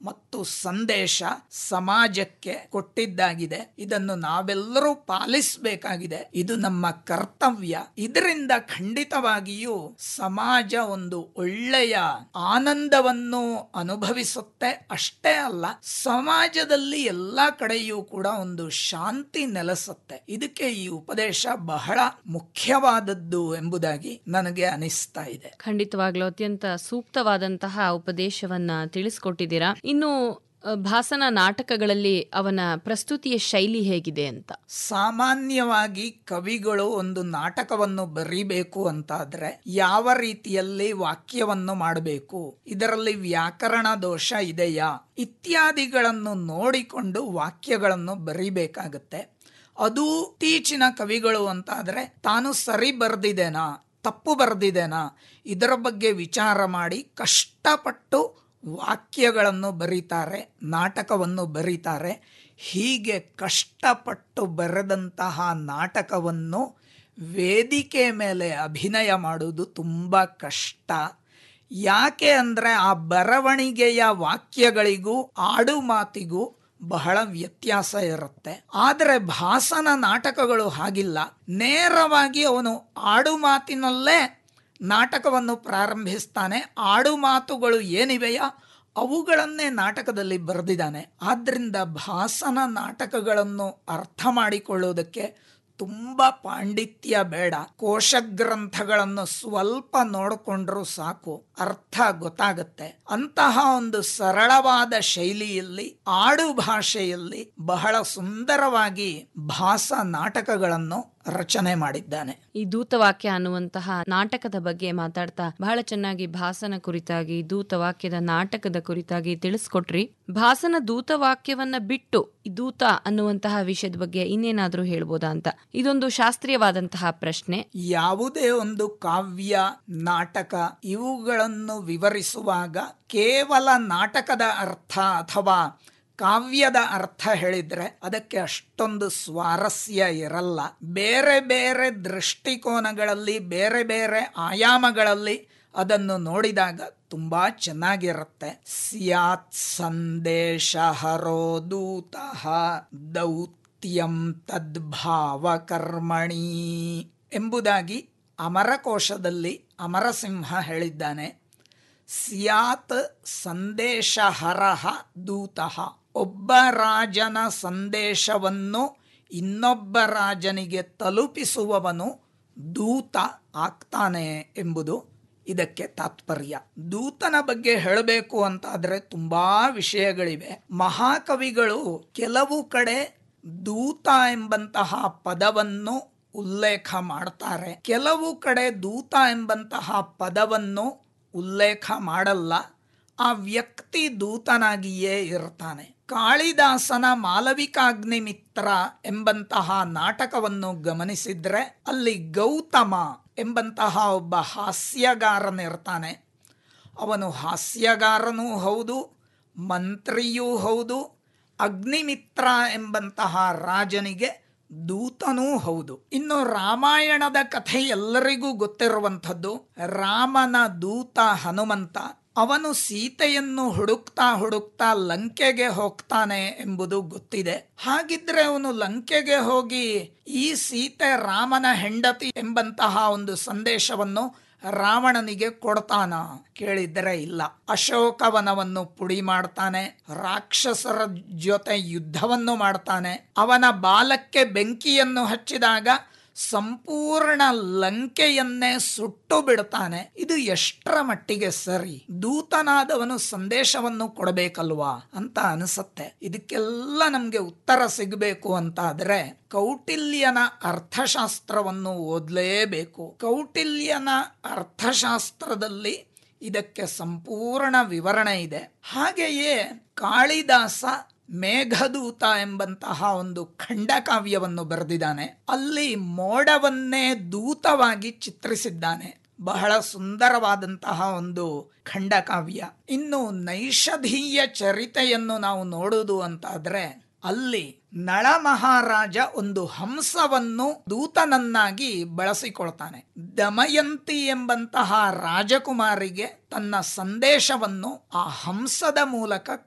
ಮತ್ತು ಸಂದೇಶ ಸಮಾಜಕ್ಕೆ ಕೊಟ್ಟಿದ್ದಾಗಿದೆ ಇದನ್ನು ನಾವೆಲ್ಲರೂ ಪಾಲಿಸಬೇಕಾಗಿದೆ ಇದು ನಮ್ಮ ಕರ್ತವ್ಯ ಇದರಿಂದ ಖಂಡಿತವಾಗಿಯೂ ಸಮಾಜ ಒಂದು ಒಳ್ಳೆಯ ಆನಂದವನ್ನು ಅನುಭವಿಸುತ್ತೆ ಅಷ್ಟೇ ಅಲ್ಲ ಸಮಾಜದಲ್ಲಿ ಎಲ್ಲಾ ಕಡೆಯೂ ಕೂಡ ಒಂದು ಶಾಂತಿ ನೆಲೆಸುತ್ತೆ ಇದಕ್ಕೆ ಈ ಉಪದೇಶ ಬಹಳ ಮುಖ್ಯವಾದದ್ದು ಎಂಬುದಾಗಿ ನನಗೆ ಅನಿಸ್ತಾ ಇದೆ ಖಂಡಿತವಾಗ್ಲೂ ಅತ್ಯಂತ ಸೂಕ್ತವಾದಂತಹ ಉಪದೇಶವನ್ನ ತಿಳಿಸ್ಕೊಟ್ಟಿದ್ದೀರಾ ಇನ್ನು ಅ, ಭಾಸನ ನಾಟಕಗಳಲ್ಲಿ ಅವನ ಪ್ರಸ್ತುತಿಯ ಶೈಲಿ ಹೇಗಿದೆ ಅಂತ ಸಾಮಾನ್ಯವಾಗಿ ಕವಿಗಳು ಒಂದು ನಾಟಕವನ್ನು ಬರೀಬೇಕು ಅಂತಾದ್ರೆ ಯಾವ ರೀತಿಯಲ್ಲಿ ವಾಕ್ಯವನ್ನು ಮಾಡಬೇಕು ಇದರಲ್ಲಿ ವ್ಯಾಕರಣ ದೋಷ ಇದೆಯಾ ಇತ್ಯಾದಿಗಳನ್ನು ನೋಡಿಕೊಂಡು ವಾಕ್ಯಗಳನ್ನು ಬರೀಬೇಕಾಗತ್ತೆ ಅದು ಇತ್ತೀಚಿನ ಕವಿಗಳು ಅಂತಾದ್ರೆ ತಾನು ಸರಿ ಬರ್ದಿದ್ದೇನಾ ತಪ್ಪು ಬರ್ದಿದ್ದೇನಾ ಇದರ ಬಗ್ಗೆ ವಿಚಾರ ಮಾಡಿ ಕಷ್ಟಪಟ್ಟು ವಾಕ್ಯಗಳನ್ನು ಬರೀತಾರೆ ನಾಟಕವನ್ನು ಬರೀತಾರೆ ಹೀಗೆ ಕಷ್ಟಪಟ್ಟು ಬರೆದಂತಹ ನಾಟಕವನ್ನು ವೇದಿಕೆ ಮೇಲೆ ಅಭಿನಯ ಮಾಡುವುದು ತುಂಬ ಕಷ್ಟ ಯಾಕೆ ಅಂದರೆ ಆ ಬರವಣಿಗೆಯ ವಾಕ್ಯಗಳಿಗೂ ಆಡು ಮಾತಿಗೂ ಬಹಳ ವ್ಯತ್ಯಾಸ ಇರುತ್ತೆ ಆದರೆ ಭಾಸನ ನಾಟಕಗಳು ಹಾಗಿಲ್ಲ ನೇರವಾಗಿ ಅವನು ಆಡು ಮಾತಿನಲ್ಲೇ ನಾಟಕವನ್ನು ಪ್ರಾರಂಭಿಸ್ತಾನೆ ಆಡು ಮಾತುಗಳು ಏನಿವೆಯಾ ಅವುಗಳನ್ನೇ ನಾಟಕದಲ್ಲಿ ಬರೆದಿದ್ದಾನೆ ಆದ್ದರಿಂದ ಭಾಸನ ನಾಟಕಗಳನ್ನು ಅರ್ಥ ಮಾಡಿಕೊಳ್ಳುವುದಕ್ಕೆ ತುಂಬ ಪಾಂಡಿತ್ಯ ಬೇಡ ಕೋಶ ಗ್ರಂಥಗಳನ್ನು ಸ್ವಲ್ಪ ನೋಡಿಕೊಂಡ್ರೂ ಸಾಕು ಅರ್ಥ ಗೊತ್ತಾಗತ್ತೆ ಅಂತಹ ಒಂದು ಸರಳವಾದ ಶೈಲಿಯಲ್ಲಿ ಆಡು ಭಾಷೆಯಲ್ಲಿ ಬಹಳ ಸುಂದರವಾಗಿ ಭಾಸ ನಾಟಕಗಳನ್ನು ರಚನೆ ಮಾಡಿದ್ದಾನೆ ಈ ದೂತವಾಕ್ಯ ಅನ್ನುವಂತಹ ನಾಟಕದ ಬಗ್ಗೆ ಮಾತಾಡ್ತಾ ಬಹಳ ಚೆನ್ನಾಗಿ ಭಾಸನ ಕುರಿತಾಗಿ ದೂತವಾಕ್ಯದ ನಾಟಕದ ಕುರಿತಾಗಿ ತಿಳಿಸ್ಕೊಟ್ರಿ ಭಾಸನ ದೂತವಾಕ್ಯವನ್ನ ಬಿಟ್ಟು ಈ ದೂತ ಅನ್ನುವಂತಹ ವಿಷಯದ ಬಗ್ಗೆ ಇನ್ನೇನಾದ್ರೂ ಹೇಳ್ಬೋದಾ ಅಂತ ಇದೊಂದು ಶಾಸ್ತ್ರೀಯವಾದಂತಹ ಪ್ರಶ್ನೆ ಯಾವುದೇ ಒಂದು ಕಾವ್ಯ ನಾಟಕ ಇವುಗಳನ್ನು ವಿವರಿಸುವಾಗ ಕೇವಲ ನಾಟಕದ ಅರ್ಥ ಅಥವಾ ಕಾವ್ಯದ ಅರ್ಥ ಹೇಳಿದ್ರೆ ಅದಕ್ಕೆ ಅಷ್ಟೊಂದು ಸ್ವಾರಸ್ಯ ಇರಲ್ಲ ಬೇರೆ ಬೇರೆ ದೃಷ್ಟಿಕೋನಗಳಲ್ಲಿ ಬೇರೆ ಬೇರೆ ಆಯಾಮಗಳಲ್ಲಿ ಅದನ್ನು ನೋಡಿದಾಗ ತುಂಬಾ ಚೆನ್ನಾಗಿರುತ್ತೆ ಸ್ಯಾತ್ ಸಂದೇಶ ಹರೋ ದೂತಃ ದೌತ್ಯಂ ತದ್ಭಾವ ಕರ್ಮಣಿ ಎಂಬುದಾಗಿ ಅಮರಕೋಶದಲ್ಲಿ ಅಮರಸಿಂಹ ಹೇಳಿದ್ದಾನೆ ಸ್ಯಾತ್ ಸಂದೇಶಹರಹ ದೂತಃ ಒಬ್ಬ ರಾಜನ ಸಂದೇಶವನ್ನು ಇನ್ನೊಬ್ಬ ರಾಜನಿಗೆ ತಲುಪಿಸುವವನು ದೂತ ಆಗ್ತಾನೆ ಎಂಬುದು ಇದಕ್ಕೆ ತಾತ್ಪರ್ಯ ದೂತನ ಬಗ್ಗೆ ಹೇಳಬೇಕು ಅಂತಾದ್ರೆ ತುಂಬಾ ವಿಷಯಗಳಿವೆ ಮಹಾಕವಿಗಳು ಕೆಲವು ಕಡೆ ದೂತ ಎಂಬಂತಹ ಪದವನ್ನು ಉಲ್ಲೇಖ ಮಾಡ್ತಾರೆ ಕೆಲವು ಕಡೆ ದೂತ ಎಂಬಂತಹ ಪದವನ್ನು ಉಲ್ಲೇಖ ಮಾಡಲ್ಲ ಆ ವ್ಯಕ್ತಿ ದೂತನಾಗಿಯೇ ಇರ್ತಾನೆ ಕಾಳಿದಾಸನ ಮಾಲವಿಕಾಗ್ನಿ ಮಿತ್ರ ಎಂಬಂತಹ ನಾಟಕವನ್ನು ಗಮನಿಸಿದ್ರೆ ಅಲ್ಲಿ ಗೌತಮ ಎಂಬಂತಹ ಒಬ್ಬ ಹಾಸ್ಯಗಾರನಿರ್ತಾನೆ ಅವನು ಹಾಸ್ಯಗಾರನೂ ಹೌದು ಮಂತ್ರಿಯೂ ಹೌದು ಅಗ್ನಿಮಿತ್ರ ಎಂಬಂತಹ ರಾಜನಿಗೆ ದೂತನೂ ಹೌದು ಇನ್ನು ರಾಮಾಯಣದ ಕಥೆ ಎಲ್ಲರಿಗೂ ಗೊತ್ತಿರುವಂಥದ್ದು ರಾಮನ ದೂತ ಹನುಮಂತ ಅವನು ಸೀತೆಯನ್ನು ಹುಡುಕ್ತಾ ಹುಡುಕ್ತಾ ಲಂಕೆಗೆ ಹೋಗ್ತಾನೆ ಎಂಬುದು ಗೊತ್ತಿದೆ ಹಾಗಿದ್ರೆ ಅವನು ಲಂಕೆಗೆ ಹೋಗಿ ಈ ಸೀತೆ ರಾಮನ ಹೆಂಡತಿ ಎಂಬಂತಹ ಒಂದು ಸಂದೇಶವನ್ನು ರಾವಣನಿಗೆ ಕೊಡ್ತಾನ ಕೇಳಿದರೆ ಇಲ್ಲ ಅಶೋಕವನವನ್ನು ಪುಡಿ ಮಾಡ್ತಾನೆ ರಾಕ್ಷಸರ ಜೊತೆ ಯುದ್ಧವನ್ನು ಮಾಡ್ತಾನೆ ಅವನ ಬಾಲಕ್ಕೆ ಬೆಂಕಿಯನ್ನು ಹಚ್ಚಿದಾಗ ಸಂಪೂರ್ಣ ಲಂಕೆಯನ್ನೇ ಸುಟ್ಟು ಬಿಡ್ತಾನೆ ಇದು ಎಷ್ಟರ ಮಟ್ಟಿಗೆ ಸರಿ ದೂತನಾದವನು ಸಂದೇಶವನ್ನು ಕೊಡಬೇಕಲ್ವಾ ಅಂತ ಅನಿಸುತ್ತೆ ಇದಕ್ಕೆಲ್ಲ ನಮ್ಗೆ ಉತ್ತರ ಸಿಗಬೇಕು ಅಂತ ಆದ್ರೆ ಕೌಟಿಲ್ಯನ ಅರ್ಥಶಾಸ್ತ್ರವನ್ನು ಓದಲೇಬೇಕು ಕೌಟಿಲ್ಯನ ಅರ್ಥಶಾಸ್ತ್ರದಲ್ಲಿ ಇದಕ್ಕೆ ಸಂಪೂರ್ಣ ವಿವರಣೆ ಇದೆ ಹಾಗೆಯೇ ಕಾಳಿದಾಸ ಮೇಘದೂತ ಎಂಬಂತಹ ಒಂದು ಖಂಡಕಾವ್ಯವನ್ನು ಬರೆದಿದ್ದಾನೆ ಅಲ್ಲಿ ಮೋಡವನ್ನೇ ದೂತವಾಗಿ ಚಿತ್ರಿಸಿದ್ದಾನೆ ಬಹಳ ಸುಂದರವಾದಂತಹ ಒಂದು ಖಂಡಕಾವ್ಯ ಇನ್ನು ನೈಷಧೀಯ ಚರಿತೆಯನ್ನು ನಾವು ನೋಡುವುದು ಅಂತಾದ್ರೆ ಅಲ್ಲಿ ನಳ ಮಹಾರಾಜ ಒಂದು ಹಂಸವನ್ನು ದೂತನನ್ನಾಗಿ ಬಳಸಿಕೊಳ್ತಾನೆ ದಮಯಂತಿ ಎಂಬಂತಹ ರಾಜಕುಮಾರಿಗೆ ತನ್ನ ಸಂದೇಶವನ್ನು ಆ ಹಂಸದ ಮೂಲಕ